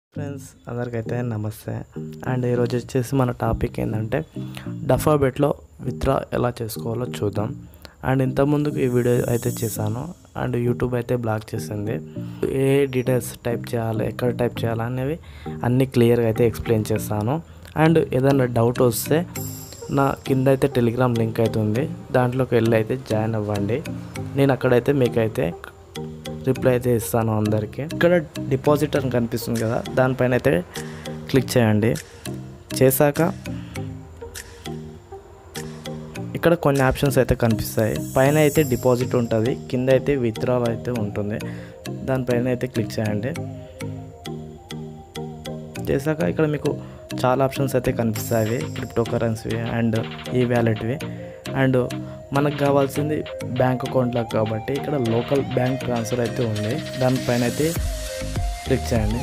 friends అందరికైతే నమస్తే and ఈరోజు వచ్చేసి మన టాపిక్ ఏంటంటే డఫాబెట్లో విత్డ్రా ఎలా చేసుకోవాలో చూద్దాం అండ్ ఇంతకుముందుకు ఈ వీడియో అయితే చేశాను అండ్ యూట్యూబ్ అయితే బ్లాక్ చేసింది ఏ డీటెయిల్స్ టైప్ చేయాలి ఎక్కడ టైప్ చేయాలి అనేవి అన్నీ క్లియర్గా అయితే ఎక్స్ప్లెయిన్ చేస్తాను అండ్ ఏదైనా డౌట్ వస్తే నా కింద అయితే టెలిగ్రామ్ లింక్ అయితే ఉంది దాంట్లోకి వెళ్ళి అయితే జాయిన్ అవ్వండి నేను అక్కడైతే మీకైతే రిప్లై అయితే ఇస్తాను అందరికీ ఇక్కడ డిపాజిట్ అని కనిపిస్తుంది కదా దానిపైన అయితే క్లిక్ చేయండి చేశాక ఇక్కడ కొన్ని ఆప్షన్స్ అయితే కనిపిస్తాయి పైన అయితే డిపాజిట్ ఉంటుంది కింద అయితే విత్డ్రాల్ అయితే ఉంటుంది దానిపైన అయితే క్లిక్ చేయండి చేశాక ఇక్కడ మీకు చాలా ఆప్షన్స్ అయితే కనిపిస్తాయి క్రిప్టో కరెన్సీ అండ్ ఈ వ్యాలెట్వి అండ్ మనకు కావాల్సింది బ్యాంక్ అకౌంట్లో కాబట్టి ఇక్కడ లోకల్ బ్యాంక్ ట్రాన్స్ఫర్ అయితే ఉంది దానిపైన అయితే క్లిక్ చేయండి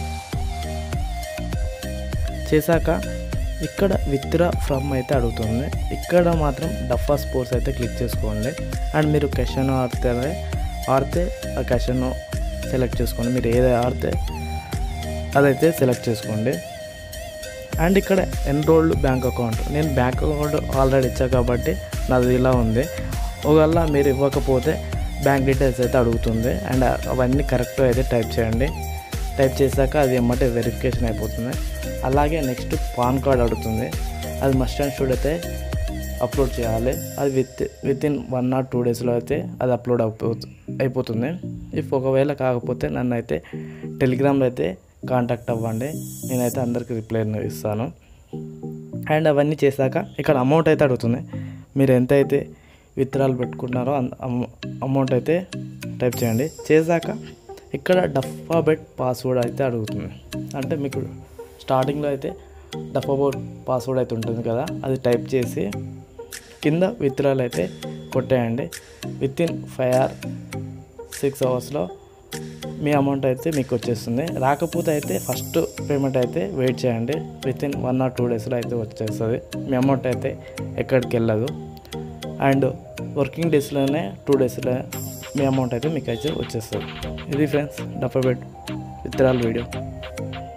చేశాక ఇక్కడ విత్డ్రా ఫ్రమ్ అయితే అడుగుతుంది ఇక్కడ మాత్రం డఫా స్పోర్ట్స్ అయితే క్లిక్ చేసుకోండి అండ్ మీరు క్వశ్చన్ ఆడితే ఆడితే ఆ క్వశ్చన్ సెలెక్ట్ చేసుకోండి మీరు ఏది ఆడితే అదైతే సెలెక్ట్ చేసుకోండి అండ్ ఇక్కడ ఎన్రోల్డ్ బ్యాంక్ అకౌంట్ నేను బ్యాంక్ అకౌంట్ ఆల్రెడీ ఇచ్చా కాబట్టి నాది ఇలా ఉంది ఒకవేళ మీరు ఇవ్వకపోతే బ్యాంక్ డీటెయిల్స్ అయితే అడుగుతుంది అండ్ అవన్నీ కరెక్ట్గా అయితే టైప్ చేయండి టైప్ చేశాక అది ఎమ్మటే వెరిఫికేషన్ అయిపోతుంది అలాగే నెక్స్ట్ పాన్ కార్డ్ అడుగుతుంది అది మస్ట్ అండ్ షుడ్ అయితే అప్లోడ్ చేయాలి అది with within one or two డేస్లో అయితే అది అప్లోడ్ అయిపోతు అయిపోతుంది ఇఫ్ ఒకవేళ కాకపోతే నన్ను అయితే టెలిగ్రామ్లో అయితే కాంటాక్ట్ అవ్వండి నేనైతే అందరికి రిప్లై ఇస్తాను అండ్ అవన్నీ చేశాక ఇక్కడ అమౌంట్ అయితే అడుగుతుంది మీరు ఎంత అయితే విత్తనాలు పెట్టుకుంటున్నారో అమౌంట్ అయితే టైప్ చేయండి చేశాక ఇక్కడ డఫాబెట్ పాస్వర్డ్ అయితే అడుగుతుంది అంటే మీకు స్టార్టింగ్లో అయితే డఫాబెట్ పాస్వర్డ్ అయితే ఉంటుంది కదా అది టైప్ చేసి కింద విత్డ్రాల్ అయితే కొట్టేయండి within five or six అవర్స్లో మీ అమౌంట్ అయితే మీకు వచ్చేస్తుంది రాకపోతే అయితే ఫస్ట్ పేమెంట్ అయితే వెయిట్ చేయండి within one or two డేస్లో అయితే వచ్చేస్తుంది మీ అమౌంట్ అయితే ఎక్కడికి వెళ్ళదు అండ్ వర్కింగ్ డేస్లోనే టూ డేస్లో మీ అమౌంట్ అయితే మీకు అయితే వచ్చేస్తుంది ఇది ఫ్రెండ్స్ డఫాబెట్ విత్డ్రాల్ వీడియో